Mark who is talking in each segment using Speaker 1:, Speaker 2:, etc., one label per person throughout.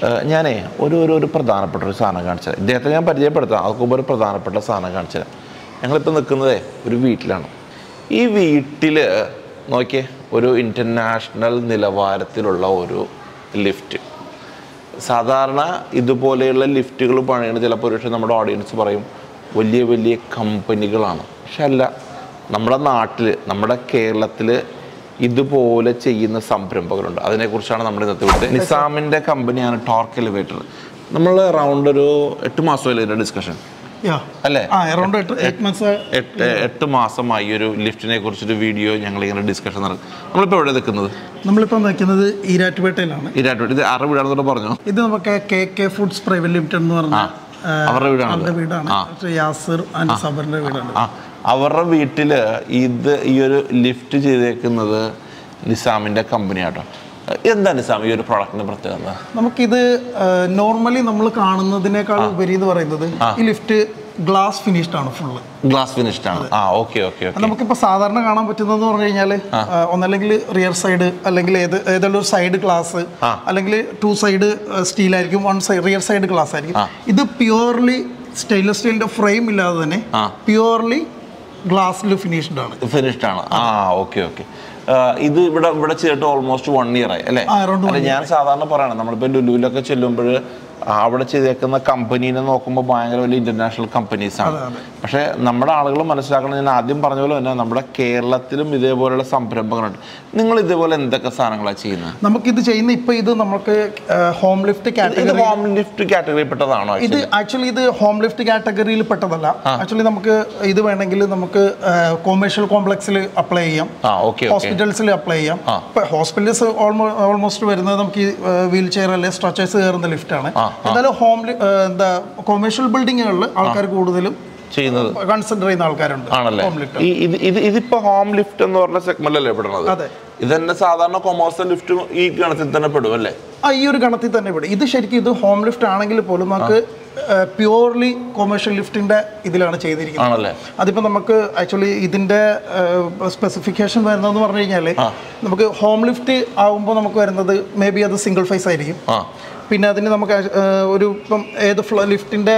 Speaker 1: ഏഹ് ഞാനേ ഒരു ഒരു ഒരു പ്രധാനപ്പെട്ട ഒരു സാധനം കാണിച്ചത് ഇദ്ദേഹത്തെ ഞാൻ പരിചയപ്പെടുത്താം അതൊക്കെ മുമ്പ് ഒരു പ്രധാനപ്പെട്ട സാധനം കാണിച്ചത് ഞങ്ങളിപ്പോൾ നിൽക്കുന്നതേ ഒരു വീട്ടിലാണ് ഈ വീട്ടിൽ നോക്കിയേ ഒരു ഇൻ്റർനാഷണൽ നിലവാരത്തിലുള്ള ഒരു ലിഫ്റ്റ് സാധാരണ ഇതുപോലെയുള്ള ലിഫ്റ്റുകൾ പണിയുന്നത് ചിലപ്പോൾ ഒരു പക്ഷേ നമ്മുടെ ഓഡിയൻസ് പറയും വലിയ വലിയ കമ്പനികളാണ് പക്ഷെ അല്ല നമ്മുടെ നാട്ടിൽ നമ്മുടെ കേരളത്തിൽ ഇതുപോലെ ചെയ്യുന്ന സംരംഭകരുണ്ട് അതിനെക്കുറിച്ചാണ് നമ്മൾ ഇന്നത്തെ വിട്ടത് നിസാമിൻ്റെ കമ്പനിയാണ് ടോർക്ക് എലിവേറ്റർ നമ്മൾ അറൗണ്ട് ഒരു എട്ട് മാസമല്ലേ ഇതിൻ്റെ ഡിസ്കഷൻ
Speaker 2: യാ
Speaker 1: അല്ലേ
Speaker 2: ആ അറൗണ്ട് എട്ട് എയ്റ്റ് മന്ത്സ്
Speaker 1: എട്ട് എട്ട് മാസമായി ഒരു ലിഫ്റ്റിനെ കുറിച്ചൊരു വീഡിയോ ഞങ്ങൾ ഇങ്ങനെ ഡിസ്കഷൻ നടക്കും നമ്മളിപ്പോൾ എവിടെ നിൽക്കുന്നത്
Speaker 2: നമ്മളിപ്പോൾ നിൽക്കുന്നത് ഈരാറ്റുപേട്ടയിലാണ്
Speaker 1: ഇരാട്ടോട്ട് ഇത് ആറ് വീടാണെന്നോട് പറഞ്ഞു
Speaker 2: ഇത് നമുക്ക് K K foods private limited എന്ന് പറഞ്ഞ ആ,
Speaker 1: അവരുടെ വീടാണല്ലോ.
Speaker 2: അവരുടെ വീടാണ് പക്ഷേ യാസിർ ആൻഡ് സബറിന്റെ വീടാണ്
Speaker 1: ആ അവരുടെ വീട്ടിൽ ഇത് ഈ ഒരു ലിഫ്റ്റ് ചെയ്തേക്കുന്നത് നിസാമിൻ്റെ കമ്പനിയാട്ടോ എന്താ നിസാം ഈ ഒരു പ്രോഡക്റ്റിൻ്റെ പ്രത്യേകത
Speaker 2: നമുക്കിത് നോർമലി നമ്മൾ കാണുന്നതിനേക്കാൾ ഉപരി എന്ന് പറയുന്നത് ഈ ലിഫ്റ്റ് ഗ്ലാസ് ഫിനിഷ്ഡ് ആണ് ഫുള്ള്
Speaker 1: ഗ്ലാസ് ഫിനിഷ്ഡ് ആണ് ആ ഓക്കെ ഓക്കെ ഓക്കെ
Speaker 2: നമുക്കിപ്പോൾ സാധാരണ കാണാൻ പറ്റുന്നതെന്ന് പറഞ്ഞു കഴിഞ്ഞാൽ ഒന്നല്ലെങ്കിൽ റിയർ സൈഡ് അല്ലെങ്കിൽ ഏത് ഏതെങ്കിലും ഒരു സൈഡ് ഗ്ലാസ് അല്ലെങ്കിൽ ടു സൈഡ് സ്റ്റീൽ ആയിരിക്കും one side rear side glass ആയിരിക്കും ഇത് പ്യുവർലി സ്റ്റെയിൻലെസ് സ്റ്റീലിന്റെ ഫ്രെയിം ഇല്ലാതെ തന്നെ പ്യുവർലി ഗ്ലാസ്സിൽ ഫിനിഷ്ഡ് ആണ്
Speaker 1: ഫിനിഷ്ഡ് ആണ് ആ ഓക്കെ ഓക്കെ ഇത് ഇവിടെ ഇവിടെ ചെയ്തിട്ട് ഓൾമോസ്റ്റ് വൺ ഇയർ ആയി അല്ലേ
Speaker 2: ആ, around
Speaker 1: അല്ല ഞാൻ സാധാരണ പറയണം നമ്മളിപ്പോൾ ലുലുവിലൊക്കെ ചെല്ലുമ്പോൾ അവിടെ ചെയ്തേക്കുന്ന കമ്പനീനെ നോക്കുമ്പോൾ ഭയങ്കര വലിയ ഇന്റർനാഷണൽ കമ്പനീസ് ആണ് പക്ഷേ നമ്മുടെ ആളുകൾ മനസ്സിലാക്കണം ഞാൻ ആദ്യം പറഞ്ഞ പോലെ തന്നെ നമ്മുടെ കേരളത്തിലും ഇതേപോലെയുള്ള സംരംഭങ്ങളുണ്ട് നിങ്ങൾ ഇതേപോലെ എന്തൊക്കെ സാധനങ്ങളാണ് ചെയ്യുന്നത്
Speaker 2: നമുക്കിത് ചെയ്യുന്ന ഇപ്പൊ ഇത് നമുക്ക് ഹോം ലിഫ്റ്റ്
Speaker 1: ഇത്
Speaker 2: കാറ്റഗറി
Speaker 1: ഹോം ലിഫ്റ്റ് കാറ്റഗറി പെട്ടതാണോ
Speaker 2: ഇത് ആക്ച്വലി ഇത് ഹോം ലിഫ്റ്റ് കാറ്റഗറിയിൽ പെട്ടതല്ല ആക്ച്വലി നമുക്ക് ഇത് വേണമെങ്കിൽ നമുക്ക് കൊമേഴ്ഷ്യൽ കോംപ്ലക്സിൽ അപ്ലൈ ചെയ്യാം
Speaker 1: ആ ഓക്കെ ഓക്കെ
Speaker 2: ഹോസ്പിറ്റൽസിൽ അപ്ലൈ ചെയ്യാം ഇപ്പൊ ഹോസ്പിറ്റൽസ് ഓൾമോസ്റ്റ് വരുന്നത് നമുക്ക് ഈ വീൽ ചെയർ അല്ലെ സ്ട്രച്ചേഴ്സ് കയറുന്ന ലിഫ്റ്റാണ് എന്നാലും ഹോം എന്താ കൊമേഴ്ഷ്യൽ ബിൽഡിങ്ങുകളിൽ ആൾക്കാർ കൂടുതലും
Speaker 1: ചെയ്യുന്നത്
Speaker 2: കൺസിഡർ ചെയ്യുന്ന ആൾക്കാരുണ്ട്
Speaker 1: ആണല്ലേ
Speaker 2: ഹോം ലിഫ്റ്റ്
Speaker 1: ഈ ഇത് ഇത് ഇതിപ്പോ ഹോം ലിഫ്റ്റ് എന്ന് പറഞ്ഞ സെഗ്മെന്റല്ലേ പെടുന്നത്
Speaker 2: അതെ.
Speaker 1: ഇത് തന്നെ സാധാരണ കൊമേഴ്സ്യൽ ലിഫ്റ്റും ഈ ഗണത്തിൽ തന്നെ പെടും അല്ലേ
Speaker 2: ആ ഈ ഒരു ഗണത്തിൽ തന്നെ ഇവിടെ ഇത് ശരിക്കും ഇത് ഹോം ലിഫ്റ്റ് ആണെങ്കിൽ പോലും നമുക്ക് പ്യുവർലി കൊമേഴ്ഷ്യൽ ലിഫ്റ്റിന്റെ ഇതിലാണ് ചെയ്തിരിക്കുന്നത്
Speaker 1: ആണല്ലേ
Speaker 2: അതിപ്പോൾ നമുക്ക് ആക്ച്വലി ഇതിൻ്റെ സ്പെസിഫിക്കേഷൻ വരുന്നതെന്ന് പറഞ്ഞു കഴിഞ്ഞാൽ നമുക്ക് ഹോം ലിഫ്റ്റ് ആകുമ്പോൾ നമുക്ക് വരുന്നത് മേ ബി അത് സിംഗിൾ ഫേസ് ആയിരിക്കും
Speaker 1: ആ
Speaker 2: പിന്നെ അതിന് നമുക്ക് ആ, ഒരു ഇപ്പം ഏത് ഫ്ലോ ലിഫ്റ്റിൻ്റെ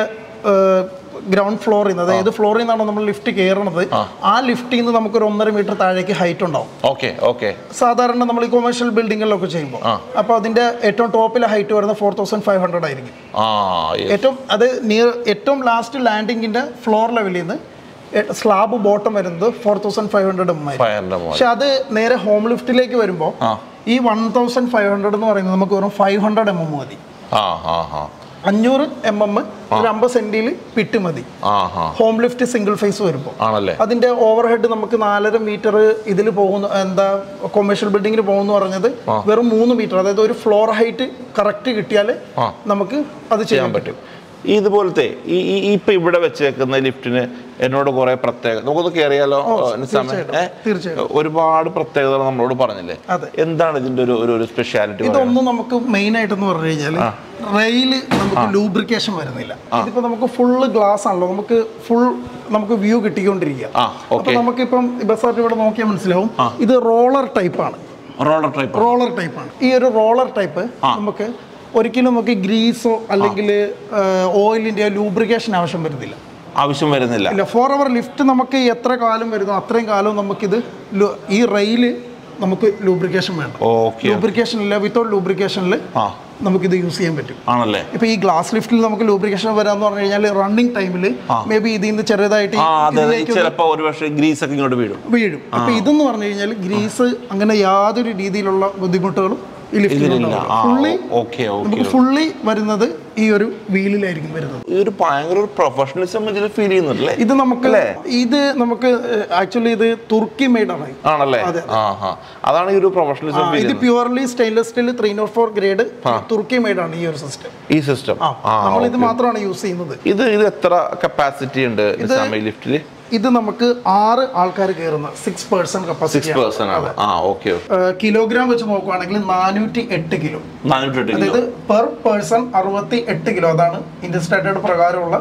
Speaker 2: ഗ്രൗണ്ട് ഫ്ലോറിൽ നിന്ന് അതായത് ഫ്ലോറിൽ നിന്നാണോ നമ്മൾ ലിഫ്റ്റ് കയറണത് ആ ലിഫ്റ്റിൽ നിന്ന് നമുക്ക് ഒരു ഒന്നര മീറ്റർ താഴേക്ക് ഹൈറ്റ് ഉണ്ടാവും
Speaker 1: ഓക്കെ ഓക്കെ
Speaker 2: സാധാരണ നമ്മൾ ഈ കൊമേഴ്ഷ്യൽ ബിൽഡിങ്ങുകളിലൊക്കെ ചെയ്യുമ്പോൾ അപ്പോൾ അതിൻ്റെ ഏറ്റവും ടോപ്പിലെ ഹൈറ്റ് വരുന്നത് ഫോർ തൗസൻഡ് ഫൈവ് ഹൺഡ്രഡ് ആയിരിക്കും
Speaker 1: ആ
Speaker 2: ഏറ്റവും അത് നിയർ ഏറ്റവും ലാസ്റ്റ് ലാൻഡിങ്ങിന്റെ ഫ്ലോർ ലെവലിൽ നിന്ന് സ്ലാബ് ബോട്ടം വരുന്നത് four thousand five hundred M ആയിരിക്കും
Speaker 1: ഫയറിന്റെ മോൾ
Speaker 2: പക്ഷെ അത് നേരെ ഹോം ലിഫ്റ്റിലേക്ക് വരുമ്പോൾ
Speaker 1: ആ
Speaker 2: ഈ വൺ തൗസൻഡ് ഫൈവ് ഹൺഡ്രഡ് എന്ന് പറയുന്നത് നമുക്ക് വെറും ഫൈവ് ഹൺഡ്രഡ് എം എം മതി
Speaker 1: ആ ആ ആ
Speaker 2: അഞ്ഞൂറ് എം എം ഒരു അമ്പത് സെന്റിൽ പിട്ട് മതി
Speaker 1: ആ ആ
Speaker 2: ഹോം ലിഫ്റ്റ് സിംഗിൾ ഫേസ് വരുമ്പോൾ
Speaker 1: ആണല്ലേ
Speaker 2: അതിന്റെ ഓവർ ഹെഡ് നമുക്ക് നാലര മീറ്റർ ഇതിൽ പോകുന്നു എന്താ കൊമേഴ്ഷ്യൽ ബിൽഡിങ്ങിൽ പോകുന്നു പറഞ്ഞത് വെറും മൂന്ന് മീറ്റർ അതായത് ഒരു ഫ്ലോർ ഹൈറ്റ് കറക്റ്റ് കിട്ടിയാൽ നമുക്ക് അത് ചെയ്യാൻ പറ്റും
Speaker 1: ഈ ഇതുപോലത്തെ ഈ ഈ ഈ ഇപ്പൊ ഇവിടെ വെച്ചേക്കുന്ന ലിഫ്റ്റിന് എന്നോട് കുറെ പ്രത്യേകത നമുക്കൊന്ന് കയറിയാലോ നിസാമേ?
Speaker 2: തീർച്ചയായിട്ടും,
Speaker 1: ഏ?
Speaker 2: തീർച്ചയായിട്ടും.
Speaker 1: ഒരുപാട് പ്രത്യേകതകൾ നമ്മളോട് പറഞ്ഞില്ലേ
Speaker 2: അതെ.
Speaker 1: എന്താണ് ഇതിന്റെ ഒരു ഒരു- ഒരു സ്പെഷ്യാലിറ്റി
Speaker 2: ഇതൊന്നും നമുക്ക് മെയിൻ ആയിട്ടെന്ന് പറഞ്ഞു കഴിഞ്ഞാൽ റെയില് നമുക്ക് ലൂബ്രിക്കേഷൻ വരുന്നില്ല ഇതിപ്പോ നമുക്ക് ഫുള്ള് ഗ്ലാസ് ആണല്ലോ നമുക്ക് ഫുൾ നമുക്ക് വ്യൂ കിട്ടിക്കൊണ്ടിരിക്കുക
Speaker 1: ആ
Speaker 2: അപ്പൊ
Speaker 1: ഓക്കെ
Speaker 2: നമുക്കിപ്പം ബസ്സായിട്ട് ഇവിടെ നോക്കിയാൽ മനസ്സിലാവും ഇത് റോളർ ടൈപ്പ് ആണ്
Speaker 1: റോളർ ടൈപ്പ്
Speaker 2: റോളർ ടൈപ്പ് ആണ് ഈ ഒരു റോളർ ടൈപ്പ് നമുക്ക് ഒരിക്കലും നമുക്ക് ഗ്രീസോ അല്ലെങ്കിൽ ഓയിലിന്റെ ലൂബ്രിക്കേഷൻ ആവശ്യം വരുന്നില്ല
Speaker 1: ആവശ്യം വരുന്നില്ല
Speaker 2: ഇല്ല ഫോർ അവർ ലിഫ്റ്റ് നമുക്ക് എത്ര കാലം വരുന്നു അത്രയും കാലം നമുക്കിത് ലു- ഈ റെയില് നമുക്ക് ലൂബ്രിക്കേഷൻ വേണ്ട
Speaker 1: ഓക്കെ
Speaker 2: ലൂബ്രിക്കേഷൻ ഇല്ല വിത്തൗട്ട് ലൂബ്രിക്കേഷനിൽ
Speaker 1: ആ
Speaker 2: നമുക്കിത് യൂസ് ചെയ്യാൻ പറ്റും
Speaker 1: ആണല്ലേ
Speaker 2: ഇപ്പൊ ഈ ഗ്ലാസ് ലിഫ്റ്റിൽ നമുക്ക് ലൂബ്രിക്കേഷൻ വരാന്ന് പറഞ്ഞു കഴിഞ്ഞാൽ റണ്ണിങ് ടൈമിൽ മേ ബി ഇതിൽ നിന്ന് ചെറുതായിട്ട്
Speaker 1: ആ അതെ അതെ
Speaker 2: ഇതിലേക്ക്
Speaker 1: ചിലപ്പോ ഒരു പക്ഷേ ഗ്രീസ് ഒക്കെ ഇങ്ങോട്ട് വീഴും
Speaker 2: വീഴും അപ്പൊ ഇതെന്ന് പറഞ്ഞു കഴിഞ്ഞാൽ ഗ്രീസ് അങ്ങനെ യാതൊരു രീതിയിലുള്ള ബുദ്ധിമുട്ടുകളും ഈ ലിഫ്റ്റിൽ
Speaker 1: ഇതിലില്ല ആ
Speaker 2: ഫുള്ളി
Speaker 1: ഓക്കെ ഓക്കെ
Speaker 2: നമുക്ക് ഫുള്ളി വരുന്നത് ഈ ഒരു വീലിലായിരിക്കും വരുന്നത്
Speaker 1: ഈ ഒരു ഭയങ്കര ഒരു പ്രൊഫഷണലിസം ഇതിൽ ഫീൽ ചെയ്യുന്നുണ്ടല്ലേ
Speaker 2: ഇത് നമുക്ക് ഇത് നമുക്ക് ആക്ച്വലി ഇത് തുർക്കി മെയ്ഡ് ആണ്
Speaker 1: ആണല്ലേ ആ ആ അതാണ് ഈ ഒരു പ്രൊഫഷണലിസം ഫീൽ
Speaker 2: ഇത്
Speaker 1: ചെയ്യുന്നത്
Speaker 2: purely stainless steel three nought four grade Turkey made ആണ് ഈ ഒരു സിസ്റ്റം
Speaker 1: ഈ സിസ്റ്റം ആ
Speaker 2: നമ്മൾ ഇത് മാത്രമാണ് യൂസ് ചെയ്യുന്നത്
Speaker 1: ഇത് ഇത് എത്ര കപ്പാസിറ്റി ഉണ്ട് നിസാമി ലിഫ്റ്റില്
Speaker 2: ഇത് നമുക്ക് ആറ് ആൾക്കാർ കയറുന്ന six person
Speaker 1: six
Speaker 2: capacity
Speaker 1: person ആണ് ആ ഓക്കെ
Speaker 2: കിലോഗ്രാം വെച്ച് നോക്കുവാണെങ്കിൽ നാനൂറ്റി എട്ട് കിലോ
Speaker 1: നാനൂറ്റി എട്ട് കിലോ
Speaker 2: അതായത് പെർ പേഴ്സൺ അറുപത്തി എട്ട് കിലോ അതാണ് ഇന്ത്യൻ സ്റ്റാൻഡേർഡ് പ്രകാരമുള്ള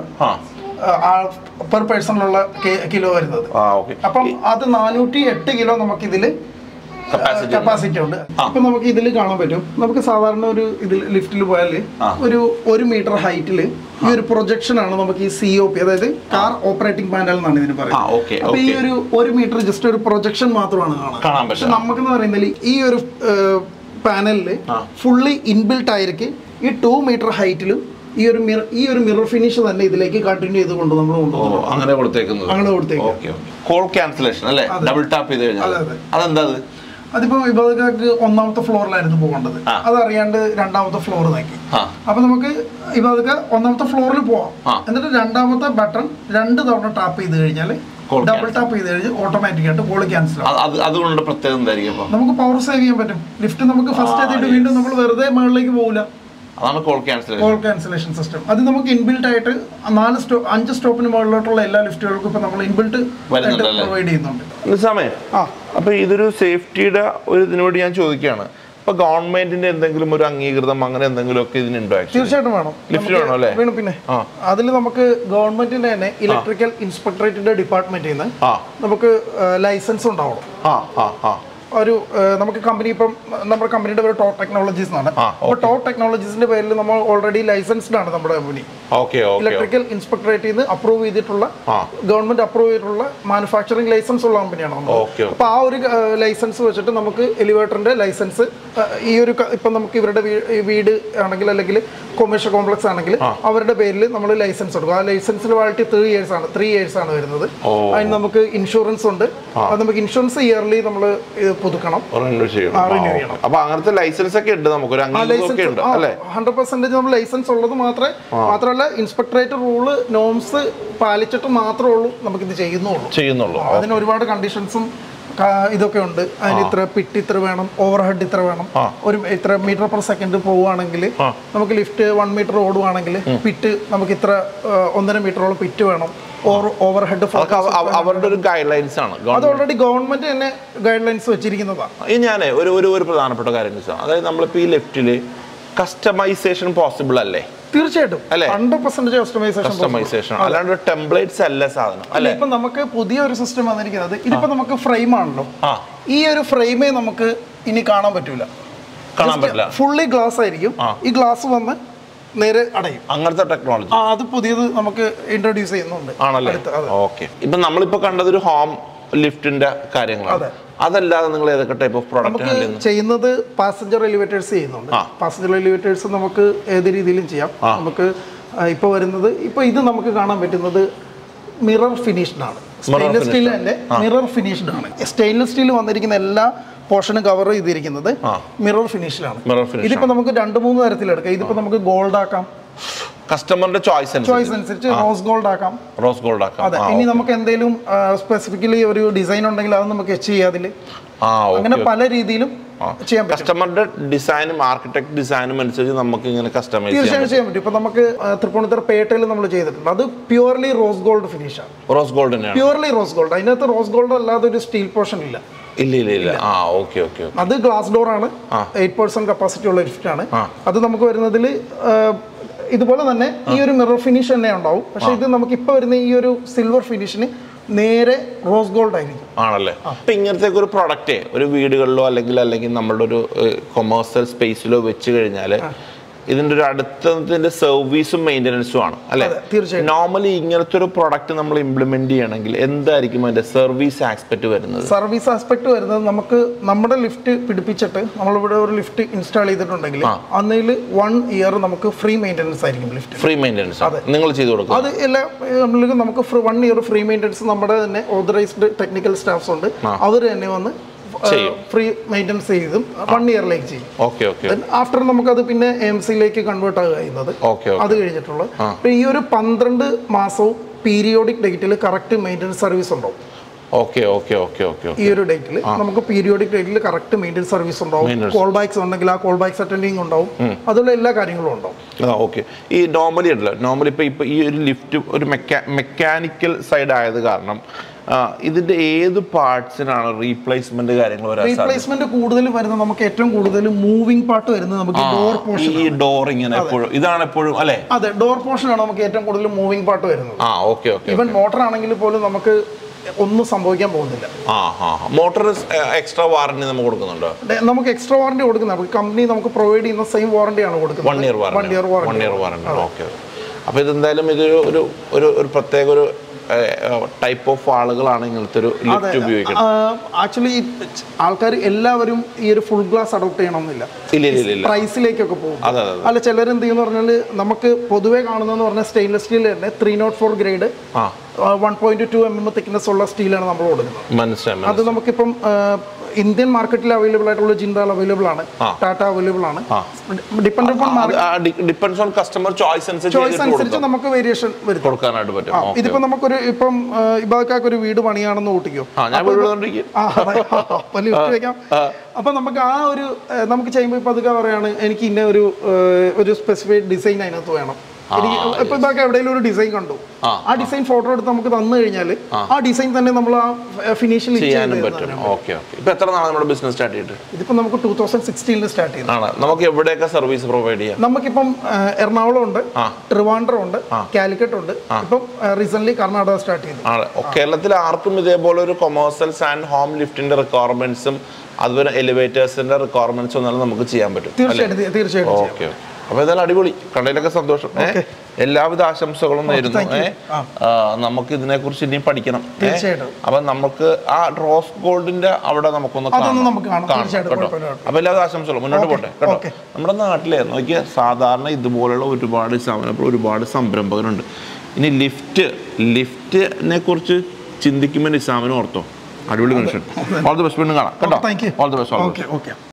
Speaker 1: ആ
Speaker 2: പെർ പേഴ്സണിലുള്ള കിലോ വരുന്നത്
Speaker 1: ആ ഓക്കെ
Speaker 2: അപ്പം അത് നാനൂറ്റി എട്ട് കിലോ നമുക്കിതിൽ
Speaker 1: Capacity ഉണ്ട്.
Speaker 2: കപ്പാസിറ്റി ഉണ്ട് ഇപ്പൊ നമുക്ക് ഇതിൽ കാണാൻ പറ്റും നമുക്ക് സാധാരണ ഒരു ഇതിൽ ലിഫ്റ്റിൽ പോയാൽ ഒരു ഒരു മീറ്റർ ഹൈറ്റിൽ ഈ ഒരു പ്രൊജക്ഷൻ ആണ് നമുക്ക് ഈ സി ഒ പി അതായത് കാർ ഓപ്പറേറ്റിംഗ് പാനൽ എന്നാണ് ഇതിന്
Speaker 1: ആ,
Speaker 2: പറയുന്നത്
Speaker 1: okay,
Speaker 2: അപ്പൊ ഈ
Speaker 1: okay.
Speaker 2: ഒരു ഒരു മീറ്റർ ജസ്റ്റ് ഒരു പ്രൊജക്ഷൻ മാത്രമാണ് കാണാൻ
Speaker 1: കാണാൻ
Speaker 2: പക്ഷെ
Speaker 1: പറ്റും
Speaker 2: നമുക്കെന്ന് പറയുന്നത് ഈ ഒരു പാനലിൽ ഫുള്ളി ഇൻബിൽട്ട് ആയിരിക്കും ഈ ടു മീറ്റർ ഹൈറ്റിലും ഈ ഒരു മിറർ ഈ ഒരു മിറർ ഫിനിഷ് തന്നെ ഇതിലേക്ക് കണ്ടിന്യൂ ചെയ്തുകൊണ്ട് നമ്മൾ
Speaker 1: ഓ
Speaker 2: കൊണ്ടുപോകും
Speaker 1: അങ്ങനെ കൊടുത്തേക്കുന്നത്
Speaker 2: അങ്ങനെ കൊടുത്തേക്ക്
Speaker 1: ഓക്കെ കോൾ ക്യാൻസലേഷൻ അല്ലേ ഡബിൾ ടാപ്പ് ചെയ്ത് കഴിഞ്ഞാൽ
Speaker 2: അതെ, അതെ.
Speaker 1: അതെന്താ അത്
Speaker 2: അതിപ്പോ വിഭാഗക്കാർക്ക് ഒന്നാമത്തെ ഫ്ലോറിലായിരുന്നു പോകേണ്ടത്
Speaker 1: ആ.
Speaker 2: അതറിയാണ്ട് രണ്ടാമത്തെ ഫ്ലോർ നോക്കി
Speaker 1: ആ
Speaker 2: അപ്പൊ നമുക്ക് വിഭാഗക്ക ഒന്നാമത്തെ ഫ്ലോറിൽ പോവാം
Speaker 1: ആ.
Speaker 2: എന്നിട്ട് രണ്ടാമത്തെ ബട്ടൺ രണ്ട് തവണ ടാപ്പ് ചെയ്ത് കഴിഞ്ഞാൽ
Speaker 1: Call
Speaker 2: ഡബിൾ ടാപ്പ് ചെയ്ത് കഴിഞ്ഞാൽ ഓട്ടോമാറ്റിക് ആയിട്ട് കോൾ ക്യാൻസൽ ആവും
Speaker 1: അത് അത് അതുകൊണ്ട് പ്രത്യേകത എന്തായിരിക്കും അപ്പൊ
Speaker 2: നമുക്ക് പവർ സേവ് ചെയ്യാൻ പറ്റും ലിഫ്റ്റ് നമുക്ക് ഫസ്റ്റ് എത്തിയിട്ട് വീണ്ടും നമ്മൾ വെറുതെ മുകളിലേക്ക് പോകില്ല
Speaker 1: അതാണ് call cancellation
Speaker 2: call cancellation system അത് നമുക്ക് ഇൻബിൽട്ട് ആയിട്ട് നാല് സ്റ്റോ അഞ്ച് സ്റ്റോപ്പിന് മുകളിലോട്ടുള്ള എല്ലാ ലിഫ്റ്റുകൾക്കും ഇപ്പൊ നമ്മൾ ഇൻബിൽട്ട്
Speaker 1: വരുന്നുണ്ടല്ലേ?
Speaker 2: പ്രൊവൈഡ് ചെയ്യുന്നുണ്ട്
Speaker 1: നിസാമേ
Speaker 2: ആ
Speaker 1: അപ്പൊ ഇതൊരു സേഫ്റ്റിയുടെ ഒരു ഇതിനു വേണ്ടി ഞാൻ ചോദിക്കുകയാണ് ഇപ്പൊ ഗവൺമെന്റിന്റെ എന്തെങ്കിലും ഒരു അംഗീകൃതം അങ്ങനെ എന്തെങ്കിലും ഒക്കെ ഇതിനുണ്ടോ actually?
Speaker 2: തീർച്ചയായിട്ടും വേണം
Speaker 1: ലിഫ്റ്റ്
Speaker 2: നമുക്ക്
Speaker 1: വേണം അല്ലേ?
Speaker 2: വേണം പിന്നെ
Speaker 1: ആ.
Speaker 2: അതിൽ നമുക്ക് ഗവൺമെന്റിന്റെ തന്നെ ഇലക്ട്രിക്കൽ ഇൻസ്പെക്ടറേറ്റിന്റെ ഡിപ്പാർട്ട്മെന്റിൽ നിന്ന്
Speaker 1: ആ
Speaker 2: നമുക്ക് ലൈസൻസ് ഉണ്ടാവണം
Speaker 1: ആ ആ ആ
Speaker 2: ഒരു ഏഹ്, നമുക്ക് കമ്പനി ഇപ്പം നമ്മുടെ കമ്പനിയുടെ പേര് ടോ ടെക്നോളജീസ് എന്നാണ്
Speaker 1: ആ,
Speaker 2: അപ്പോൾ ടോ ടെക്നോളജീസിന്റെ പേരിൽ നമ്മൾ ഓൾറെഡി ലൈസൻസ്ഡ് ആണ് നമ്മുടെ കമ്പനി
Speaker 1: ഓക്കെ ഓക്കെ
Speaker 2: ഇലക്ട്രിക്കൽ ഇൻസ്പെക്ടറേറ്റിൽ നിന്ന് അപ്രൂവ് ചെയ്തിട്ടുള്ള
Speaker 1: ആ.
Speaker 2: ഗവൺമെന്റ് അപ്രൂവ് ചെയ്തിട്ടുള്ള മാനുഫാക്ചറിംഗ് ലൈസൻസ് ഉള്ള കമ്പനിയാണ് നമ്മൾ
Speaker 1: ഓക്കെ ഓക്കെ
Speaker 2: അപ്പോൾ ആ ഒരു ലൈസൻസ് വെച്ചിട്ട് നമുക്ക് എലിവേറ്ററിന്റെ ലൈസൻസ് ഈ ഒരു ക- ഇപ്പം നമുക്ക് ഇവരുടെ വീ- ഈ വീട് ആണെങ്കിൽ അല്ലെങ്കിൽ കൊമേഴ്ഷ്യൽ കോംപ്ലക്സ് ആണെങ്കിൽ അവരുടെ പേരിൽ നമ്മൾ ലൈസൻസ് കൊടുക്കും ആ ലൈസൻസിൽ വാലിറ്റി ത്രീ ഇയേഴ്സ് ആണ് ത്രീ ഇയേഴ്സ് ആണ് വരുന്നത്
Speaker 1: ഓ.
Speaker 2: അതിന് നമുക്ക് ഇൻഷുറൻസ് ഉണ്ട് അത് നമുക്ക് ഇൻഷുറൻസ് ഇയർലി നമ്മൾ പുതുക്കണം
Speaker 1: റിന്യൂ ചെയ്യണം
Speaker 2: ആ,
Speaker 1: ആ,
Speaker 2: renew
Speaker 1: ഓക്കെ.
Speaker 2: ചെയ്യണം.
Speaker 1: അപ്പൊ അങ്ങനത്തെ ലൈസൻസ് ഒക്കെ ഉണ്ട് നമുക്കൊരു അംഗീകാരം ഒക്കെ ഉണ്ട് അല്ലേ
Speaker 2: ഹൺഡ്രഡ് പെർസെന്റേജ് നമ്മൾ ലൈസൻസ് ഉള്ളത് മാത്രമേ മാത്രമല്ല ഇൻസ്പെക്ടറേറ്റ് റൂള് നോംസ് പാലിച്ചിട്ട് മാത്രമേ ഉള്ളൂ നമുക്കിത് ചെയ്യുന്നുള്ളൂ
Speaker 1: ചെയ്യുന്നുള്ളൂ
Speaker 2: അതിന് ഒരുപാട് കണ്ടീഷൻസും ഇതൊക്കെ ഉണ്ട് അതിന് ഇത്ര പിറ്റ് ഇത്ര വേണം ഓവർ ഹെഡ് ഇത്ര വേണം
Speaker 1: ആ.
Speaker 2: ഒരു ഇത്ര മീറ്റർ പെർ സെക്കൻഡ് പോവുകയാണെങ്കിൽ
Speaker 1: ആ.
Speaker 2: നമുക്ക് ലിഫ്റ്റ് വൺ മീറ്റർ ഓടുവാണെങ്കിൽ പിറ്റ് നമുക്ക് ഇത്ര ആ, ഒന്നര മീറ്ററോളം പിറ്റ് വേണം ഓവർ ഹെഡ്
Speaker 1: അതൊക്കെ അവ- അവ- അവരുടെ ഒരു ഗൈഡ് ലൈൻസ് ആണ്
Speaker 2: അത്
Speaker 1: ഗവൺമെന്റ്
Speaker 2: ഓൾറെഡി ഗവൺമെന്റ് തന്നെ ഗൈഡ് ലൈൻസ് വെച്ചിരിക്കുന്നതാണ്
Speaker 1: ഈ ഞാനേ ഒരു ഒരു ഒരു പ്രധാനപ്പെട്ട കാര്യം വെച്ചാൽ അതായത് നമ്മളിപ്പോൾ ഈ ലെഫ്റ്റില് കസ്റ്റമൈസേഷൻ പോസിബിൾ അല്ലേ
Speaker 2: തീർച്ചയായിട്ടും
Speaker 1: അല്ലേ?
Speaker 2: ഹൺഡ്രഡ് പെർസെന്റേജ് കസ്റ്റമൈസേഷൻ
Speaker 1: കസ്റ്റമൈസേഷൻ അല്ലാണ്ട് ടെംപ്ലേറ്റ്സ് അല്ല സാധനം അല്ലേ
Speaker 2: ഇപ്പൊ നമുക്ക് പുതിയ ഒരു സിസ്റ്റം വന്നിരിക്കുന്നത് ഇതിപ്പോ നമുക്ക് ഫ്രെയിം ആണല്ലോ
Speaker 1: ആ
Speaker 2: ഈ ഒരു ഫ്രെയിമേ നമുക്ക് ഇനി കാണാൻ പറ്റൂല
Speaker 1: കാണാൻ പറ്റില്ല
Speaker 2: ഫുള്ളി ഗ്ലാസ് ആയിരിക്കും
Speaker 1: ആ.
Speaker 2: ഈ ഗ്ലാസ് വന്ന് നേരെ അടയും
Speaker 1: അങ്ങനത്തെ ടെക്നോളജി
Speaker 2: ആ അത് പുതിയത് നമുക്ക് ഇൻട്രൊഡ്യൂസ് ചെയ്യുന്നുണ്ട്
Speaker 1: ആണല്ലേ
Speaker 2: അടുത്ത്, അതെ.
Speaker 1: ഓക്കെ ഇപ്പൊ നമ്മളിപ്പോ കണ്ടത് ഒരു ഹോം ലിഫ്റ്റിന്റെ കാര്യങ്ങളാണ്
Speaker 2: അതെ.
Speaker 1: അതല്ലാതെ നിങ്ങൾ ഏതൊക്കെ ടൈപ്പ് ഓഫ് പ്രോഡക്റ്റ്
Speaker 2: നമുക്ക്
Speaker 1: ഹാൻഡിൽ ചെയ്യുന്നു
Speaker 2: ചെയ്യുന്നത് പാസഞ്ചർ എലിവേറ്റേഴ്സ് ചെയ്യുന്നുണ്ട്
Speaker 1: ആ.
Speaker 2: പാസഞ്ചർ എലിവേറ്റേഴ്സ് നമുക്ക് ഏത് രീതിയിലും ചെയ്യാം
Speaker 1: ആ.
Speaker 2: നമുക്ക് ഇപ്പോൾ വരുന്നത് ഇപ്പോൾ ഇത് നമുക്ക് കാണാൻ പറ്റുന്നത് മിറർ ഫിനിഷ്ഡ് ആണ് സ്റ്റെയിൻലെസ് സ്റ്റീൽ തന്നെ മിറർ ഫിനിഷ്ഡ് ആണ് സ്റ്റെയിൻലെസ് സ്റ്റീൽ വന്നിരിക്കുന്ന എല്ലാ പോർഷനും കവർ ചെയ്തിരിക്കുന്നത്
Speaker 1: ആ.
Speaker 2: മിറർ ഫിനിഷിലാണ്
Speaker 1: മിറർ ഫിനിഷ്
Speaker 2: ഇതിപ്പോൾ നമുക്ക് രണ്ട് മൂന്ന് തരത്തിലെടുക്കാം ഇതിപ്പോൾ നമുക്ക് ഗോൾഡ് ആക്കാം
Speaker 1: കസ്റ്റമറിന്റെ ചോയ്സ്
Speaker 2: ചോയ്സ് അനുസരിച്ച് റോസ് ഗോൾഡ് ആക്കാം
Speaker 1: റോസ് ഗോൾഡ് ആക്കാം
Speaker 2: അതെ ഇനി നമുക്ക് എന്തെങ്കിലും സ്പെസിഫിക്കലി ഒരു ഡിസൈൻ ഉണ്ടെങ്കിൽ അത് നമുക്ക് എച്ച് ചെയ്യാം അതിൽ
Speaker 1: ആ
Speaker 2: അങ്ങനെ
Speaker 1: ഓക്കെ
Speaker 2: പല രീതിയിലും ചെയ്യാൻ പറ്റും
Speaker 1: കസ്റ്റമറുടെ ഡിസൈനും ആർക്കിടെക്ട് ഡിസൈനും അനുസരിച്ച് നമുക്ക് ഇങ്ങനെ കസ്റ്റമൈസ് ചെയ്യാം
Speaker 2: തീർച്ചയായും ചെയ്യാൻ പറ്റും ഇപ്പൊ നമുക്ക് ആ, തൃപ്പൂണിത്തുറ പേട്ടയിൽ നമ്മൾ ചെയ്തിട്ടുണ്ട് അത് പ്യുവർലി റോസ് ഗോൾഡ് ഫിനിഷ് ആണ്
Speaker 1: റോസ് ഗോൾഡ് തന്നെയാണ്
Speaker 2: പ്യുവർലി റോസ് ഗോൾഡ് അതിനകത്ത് റോസ് ഗോൾഡ് അല്ലാതെ ഒരു സ്റ്റീൽ പോർഷൻ ഇല്ല
Speaker 1: ഇല്ല ഇല്ല ഇല്ല ആ ഓക്കെ ഓക്കെ ഓക്കെ
Speaker 2: അത് ഗ്ലാസ് ഡോർ ആണ്
Speaker 1: ആ.
Speaker 2: എയ്റ്റ് പെർസെന്റ് കപ്പാസിറ്റി ഉള്ള ലിഫ്റ്റ് ആണ്
Speaker 1: ആ.
Speaker 2: അത് നമുക്ക് വരുന്നതിൽ ഇതുപോലെ തന്നെ ഈ ഒരു മിറർ ഫിനിഷ് തന്നെ ഉണ്ടാവും പക്ഷെ ഇത് നമുക്ക് ഇപ്പൊ വരുന്ന ഈ ഒരു സിൽവർ ഫിനിഷിന് നേരെ റോസ് ഗോൾഡ് ആയിരിക്കും
Speaker 1: ആണല്ലേ അപ്പൊ ഇങ്ങനത്തെ ഒരു പ്രൊഡക്റ്റേ ഒരു വീടുകളിലോ അല്ലെങ്കിൽ അല്ലെങ്കിൽ നമ്മുടെ ഒരു കൊമേഴ്സ്യൽ സ്പേസിലോ വെച്ച് കഴിഞ്ഞാല് ഇതിന്റെ ഒരു അടുത്തതിന്റെ സർവീസും മെയിൻ്റനൻസും ആണ് അല്ലെ
Speaker 2: അതെ, തീർച്ചയായും.
Speaker 1: നോർമലി ഇങ്ങനത്തെ ഒരു പ്രൊഡക്റ്റ് നമ്മൾ ഇംപ്ലിമെന്റ് ചെയ്യണമെങ്കിൽ എന്തായിരിക്കും അതിന്റെ സർവീസ് ആസ്പെക്ട് വരുന്നത്
Speaker 2: സർവീസ് ആസ്പെക്ട് വരുന്നത് നമുക്ക് നമ്മുടെ ലിഫ്റ്റ് പിടിപ്പിച്ചിട്ട് നമ്മളിവിടെ ഒരു ലിഫ്റ്റ് ഇൻസ്റ്റാൾ ചെയ്തിട്ടുണ്ടെങ്കിൽ
Speaker 1: ആ.
Speaker 2: അന്നതിൽ വൺ ഇയർ നമുക്ക് ഫ്രീ മെയിൻ്റനൻസ് ആയിരിക്കും ലിഫ്റ്റ്
Speaker 1: ഫ്രീ മെയിൻ്റനൻസ് നിങ്ങൾ ചെയ്തു കൊടുക്കും
Speaker 2: അത് എല്ലാ നമ്മൾക്ക് നമുക്ക് വൺ ഇയർ ഫ്രീ മെയിൻ്റനൻസ് നമ്മുടെ തന്നെ ഓതറൈസ്ഡ് ടെക്നിക്കൽ സ്റ്റാഫ്സ് ഉണ്ട് അവർ തന്നെ വന്ന്
Speaker 1: ചെയ്യും.
Speaker 2: ഫ്രീ മെയിൻ്റനൻസ് ചെയ്തും വൺ ഇയറിലേക്ക് ചെയ്യും
Speaker 1: ഓക്കെ ഓക്കെ
Speaker 2: ആഫ്റ്റർ നമുക്കത് പിന്നെ എം സിയിലേക്ക് കൺവേർട്ട് ആകുക ചെയ്യുന്നത്
Speaker 1: ഓക്കെ
Speaker 2: അത് കഴിഞ്ഞിട്ടുള്ള ഇപ്പൊ ഈ ഒരു പന്ത്രണ്ട് മാസവും പീരിയോഡിക് ഡേറ്റിൽ കറക്റ്റ് മെയിൻ്റനൻസ് സർവീസ് ഉണ്ടാവും
Speaker 1: ഓക്കെ ഓക്കെ ഓക്കെ ഓക്കെ
Speaker 2: ഈ ഒരു ഡേറ്റിൽ നമുക്ക് പീരിയോഡിക് ഡേറ്റിൽ കറക്റ്റ് മെയിൻ്റനൻസ് സർവീസ് ഉണ്ടാവും
Speaker 1: Maintenance.
Speaker 2: കോൾ ബാക്സ് ഉണ്ടെങ്കിൽ ആ കോൾ ബാക്സ് അറ്റൻഡിങ് ഉണ്ടാവും അതുള്ള എല്ലാ കാര്യങ്ങളും ഉണ്ടാവും
Speaker 1: ആ ഓക്കെ ഈ നോർമലി ഉണ്ടല്ലോ നോർമലി ഇപ്പോൾ ഇപ്പോൾ ഈ ഒരു ലിഫ്റ്റ് ഒരു മെക്കാ മെക്കാനിക്കൽ സൈഡ് ആയത് കാരണം ആ, ഇതിന്റെ ഏത് പാർട്സിനാണ് റീപ്ലേസ്മെന്റ് കാര്യങ്ങൾ വരാൻ സാധ്യത
Speaker 2: റീപ്ലേസ്മെന്റ് കൂടുതൽ വരുന്നത് നമുക്ക് ഏറ്റവും കൂടുതൽ മൂവിംഗ് പാർട്ട് വരുന്നത് നമുക്ക് ഡോർ പോർഷൻ
Speaker 1: ഈ ഡോർ ഇങ്ങനെ എപ്പോഴും ഇതാണ് എപ്പോഴും അല്ലേ
Speaker 2: അതെ ഡോർ പോർഷൻ ആണ് നമുക്ക് ഏറ്റവും കൂടുതൽ മൂവിംഗ് പാർട്ട് വരുന്നത്
Speaker 1: ആ ഓക്കെ ഓക്കെ
Speaker 2: ഈവൻ മോട്ടർ ആണെങ്കിൽ പോലും നമുക്ക് ഒന്നും സംഭവിക്കാൻ പോകുന്നില്ല
Speaker 1: ആ ആ മോട്ടോർ എക്സ്ട്രാ വാറണ്ടി നമുക്ക് കൊടുക്കുന്നുണ്ടോ
Speaker 2: ഡെ- നമുക്ക് എക്സ്ട്രാ വാറണ്ടി കൊടുക്കുന്നത് നമുക്ക് കമ്പനി നമുക്ക് പ്രൊവൈഡ് ചെയ്യുന്ന സെയിം വാറണ്ടിയാണ് കൊടുക്കുന്നത്
Speaker 1: one year
Speaker 2: one year
Speaker 1: warranty one year warranty okay അപ്പോൾ ഇതെന്തായാലും ഇതൊരു ഒരു ഒരു ഒരു പ്രത്യേക ഒരു ടൈപ്പ് ഓഫ് ആളുകളാണ് ഇങ്ങനത്തെ ഒരു ലിഫ്റ്റ് ഉപയോഗിക്കുന്നത്
Speaker 2: ആക്ച്വലി ആൾക്കാർ എല്ലാവരും ഈ ഒരു ഫുൾ ഗ്ലാസ് അഡോപ്റ്റ് ചെയ്യണമെന്നില്ല
Speaker 1: ഇല്ല ഇല്ല ഇല്ല ഇല്ല
Speaker 2: പ്രൈസിലേക്കൊക്കെ പോകും
Speaker 1: അതെ അതെ
Speaker 2: അല്ല ചിലർ എന്ത് ചെയ്യുന്ന പറഞ്ഞാൽ നമുക്ക് പൊതുവേ കാണുന്നതെന്ന് പറഞ്ഞാൽ സ്റ്റെയിൻലെസ് സ്റ്റീൽ തന്നെ ത്രീ നോട്ട് ഫോർ ഗ്രേഡ്
Speaker 1: ആ
Speaker 2: one point two M M thickness ഉള്ള സ്റ്റീലാണ് നമ്മൾ കൊടുക്കുന്നത്
Speaker 1: മനസ്സിലായി
Speaker 2: അത് നമുക്കിപ്പം ആ, ഇന്ത്യൻ മാർക്കറ്റിൽ അവൈലബിൾ ആയിട്ടുള്ള ജിൻഡാൽ അവൈലബിൾ ആണ് ടാറ്റ അവൈലബിൾ ആണ് depend on
Speaker 1: depends on customer choice അനുസരിച്ച്
Speaker 2: ചോയ്സ്
Speaker 1: ചെയ്തിട്ട്
Speaker 2: അനുസരിച്ച് നമുക്ക് വേരിയേഷൻ വരും
Speaker 1: കൊടുക്കാനായിട്ട് പറ്റും ഓക്കെ
Speaker 2: ഇതിപ്പോ നമുക്കൊരു ഇപ്പം ഇബാക്കാക്ക് ഒരു വീട് പണിയാണെന്ന് കൂട്ടിക്കോ
Speaker 1: ആ ഞാൻ വീടുകൊണ്ടിരിക്കും
Speaker 2: ആ, അതെ. അപ്പൊ lift വെക്കാം. അപ്പൊ നമുക്ക് ആ ഒരു ഏഹ്, നമുക്ക് ചെയ്യുമ്പോൾ ഇപ്പൊ അതൊക്കെ പറയാണ് എനിക്ക് ഇന്ന ഒരു ഏഹ്, ഒരു സ്പെസിഫൈഡ് ഡിസൈൻ അതിനകത്ത് വേണം എനിക്ക് ഇപ്പൊ ഇതൊക്കെ എവിടെയെങ്കിലും ഒരു ഡിസൈൻ കണ്ടു ആ ഡിസൈൻ ഫോട്ടോ എടുത്ത് നമുക്ക് തന്നു കഴിഞ്ഞാൽ ആ ഡിസൈൻ തന്നെ നമ്മൾ ആ ഫിനിഷിൽ
Speaker 1: ചെയ്യാനും പറ്റും ഓക്കെ ഓക്കെ ഇപ്പൊ എത്ര നാളെ നമ്മുടെ ബിസിനസ് സ്റ്റാർട്ട് ചെയ്തിട്ട്
Speaker 2: ഇതിപ്പോ നമുക്ക് ടൂ തൗസൻഡ് സിക്സ്റ്റീനിൽ സ്റ്റാർട്ട് ചെയ്തു
Speaker 1: ആണ് നമുക്ക് എവിടെയൊക്കെ സർവീസ് പ്രൊവൈഡ് ചെയ്യാം
Speaker 2: നമുക്കിപ്പം ഏഹ്, എറണാകുളം ഉണ്ട് ട്രിവാൻഡ്രം ഉണ്ട് കാലിക്കറ്റ് ഉണ്ട് ഇപ്പം റീസെന്റ് കർണാടക സ്റ്റാർട്ട് ചെയ്തു
Speaker 1: ആണ് കേരളത്തിൽ ആർക്കും ഇതേപോലെ ഒരു കൊമേഴ്സ്യൽസ് ആൻഡ് ഹോം ലിഫ്റ്റിന്റെ റിക്വയർമെന്റ്സും അതുപോലെ എലിവേറ്റേഴ്സിന്റെ റിക്വയർമെന്റ്സ് ഒന്നാലും നമുക്ക് ചെയ്യാൻ പറ്റും
Speaker 2: തീർച്ചയായിട്ടും തീ- തീർച്ചയായിട്ടും ചെയ്യാം.
Speaker 1: ഓക്കെ അപ്പൊ ഏതായാലും അടിപൊളി കണ്ടതിലൊക്കെ സന്തോഷം ഏ? എല്ലാവിധ ആശംസകളും നേരുന്നു
Speaker 2: thank you.
Speaker 1: ഏ? ആ, നമുക്ക് ഇതിനെ കുറിച്ച് ഇനിയും പഠിക്കണം ഏ?
Speaker 2: തീർച്ചയായിട്ടും.
Speaker 1: അപ്പൊ നമുക്ക് ആ റോസ് ഗോൾഡിന്റെ അവിടെ നമുക്കൊന്ന്
Speaker 2: അതൊന്ന്
Speaker 1: കാണാം.
Speaker 2: നമുക്ക് കാണാം.
Speaker 1: കാണാം,
Speaker 2: തീർച്ചയായിട്ടും,
Speaker 1: കേട്ടോ
Speaker 2: കുഴപ്പമില്ല.
Speaker 1: അപ്പൊ എല്ലാവിധ ആശംസകളും മുന്നോട്ട് പോട്ടെ കേട്ടോ
Speaker 2: okay.
Speaker 1: നമ്മുടെ നാട്ടിലെ നോക്കിയ സാധാരണ ഇതുപോലുള്ള ഒരുപാട് സ്ഥാപനങ്ങൾ ഒരുപാട് സംരംഭകരുണ്ട് ഇനി ലിഫ്റ്റ് ലിഫ്റ്റിനെ കുറിച്ച് ചിന്തിക്കുമ്പോൾ നിസാമിന് ഓർത്തോ അടിപൊളി മനുഷ്യൻ ഓൾ ദി ബെസ്റ്റ് വീണ്ടും കാണാം കേട്ടോ
Speaker 2: thank you
Speaker 1: all the best all the
Speaker 2: okay okay